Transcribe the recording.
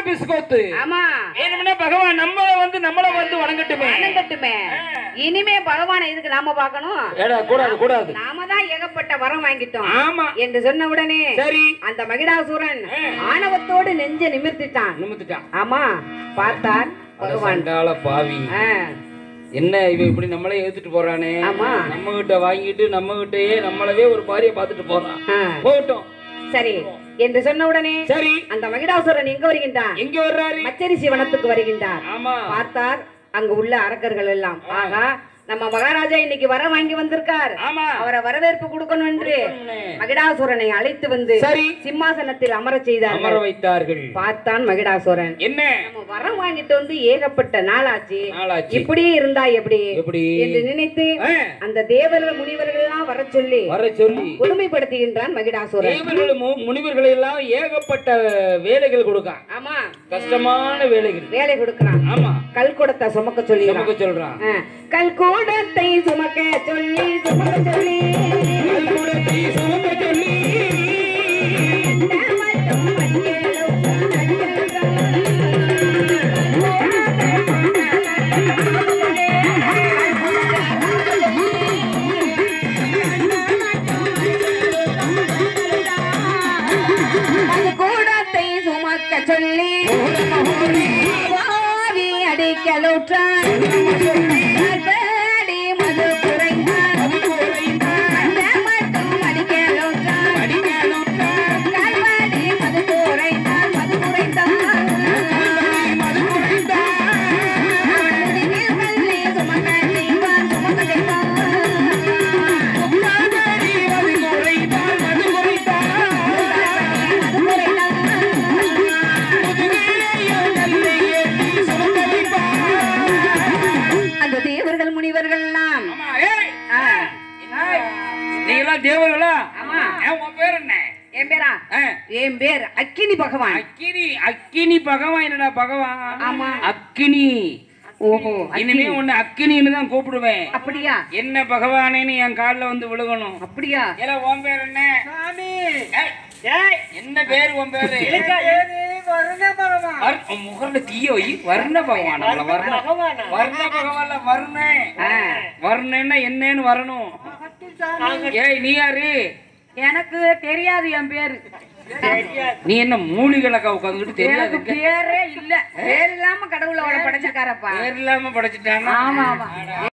பிஸ்கோத்து ஆமா வேணும்னா பகவான் நம்மள வந்து நம்மள வந்து வணங்கட்டுமே வணங்கட்டுமே இனிமே பகவானை எதுக்கு நாம பார்க்கணும் ஏடா கூடாது கூடாது நாம தான் ஏகப்பட்ட வரம் வாங்கிட்டோம் ஆமா என்று சொன்ன உடனே சரி அந்த மகிடாசுரன் ஆணவத்தோடு நெஞ்ச நிமிர்த்திட்டான் நிமித்துட்டான் ஆமா பார்த்தார் பகவான் சண்டால பாவி ஆ, என்ன இவன் இப்படி நம்மளே ஏத்துட்டு போறானே ஆமா. நம்ம கிட்ட வாங்கிட்டு நம்ம கிட்டயே நம்மளவே ஒரு பாரிய பாத்துட்டு போறான் ஆ, போகட்டும் சரி என்று சொன்ன உடனே சரி அந்த மகிடாசுரன் எங்க வருகின்றான் எங்க வர்றாரு மச்சரிசி வனத்துக்கு வருகின்றார் ஆமா பார்த்தார் அங்கு உள்ள அரக்கர்கள் எல்லாம் ஆகா நம்ம மகாராஜா இன்னைக்கு வர வாங்கி வந்திருக்கார் ஆமா அவரை வரவேற்பு கொடுக்கணும் என்று மகிடாசுரனை அழைத்து வந்து சரி சிம்மாசனத்தில் அமரச் செய்தார்கள் அமர வைத்தார்கள் பார்த்தான் மகிடாசுரன் என்ன நம்ம வரம் வாங்கிட்டு வந்து ஏகப்பட்ட நாளாச்சு நாளாச்சு இப்படியே இருந்தா எப்படி எப்படி என்று நினைத்து ஆ, அந்த தேவர்கள் முனிவர்கள் எல்லாம் வர சொல்லி வர சொல்லி கொடுமைப்படுத்துகின்றான் மகிடாசுரன் தேவர்கள் மு- முனிவர்கள் எல்லாம் ஏகப்பட்ட வேலைகள் கொடுக்கான் ஆமா கஷ்டமான வேலைகள் வேலை கொடுக்கறான் ஆமா கல் குடத்தை சுமக்க சொல்லி நமக்கு சொல்றான் கல் கூடத்தை சுமக்க சொல்லி சுமக்க சொல்லி கல்குடத்தை சுமக்க சொல்லி தேவட்டும் மஞ்சளும் கல் கூடத்தை சுமக்க சொல்லி வாரி அடிக்கலுற்றான் அடி மது குறைந்தான் மட்டும் அடிக்கலுற்றான் கல்வாடி மது குறைந்தான் மது குறைந்தான் அவன் முடிவில் கல்லை சுமக்க செய்வான் சுமக்க செய்வான் மது குறைந்தான் அந்த தேவர்கள் முனிவர்கள் எல்லாம் ஆமா, ஏய், நீங்கெல்லாம் தேவர்களா ஆமா. ஏன் உன் பேர் என்ன என் பேரா ஆ, என் பேர் அக்கினி பகவான் அக்கினி அக்கினி பகவான் என்னடா பகவான் ஆமா. அக்கினி ஓஹோ இனிமே உன்னை அக்கினின்னு தான் கூப்பிடுவேன் அப்படியா என்ன பகவானேன்னு என் கால்ல வந்து விழுகணும் அப்படியா ஏல உன் பேர் என்ன ஏய், ஏய், என்ன பேர் உன் பேரு வர்- உன் முகர்ல தீய வை வர்ண பகவான் அவள வர்ண வர்ண பகவான்ல வர்ண ஆ. வர்ணன்னா என்னன்னு வரணும் ஏய் நீ யாரு எனக்கு தெரியாது என் பேரு நீ என்ன மூலிகளக்கா உட்காந்துக்கிட்டு எனக்கு தெரியாது பேரே இல்ல பேர் இல்லாம கடவுளை அவளை படைச்சிருக்காரப்பா பேர் இல்லாம படைச்சிட்டானா ஆமா ஆமா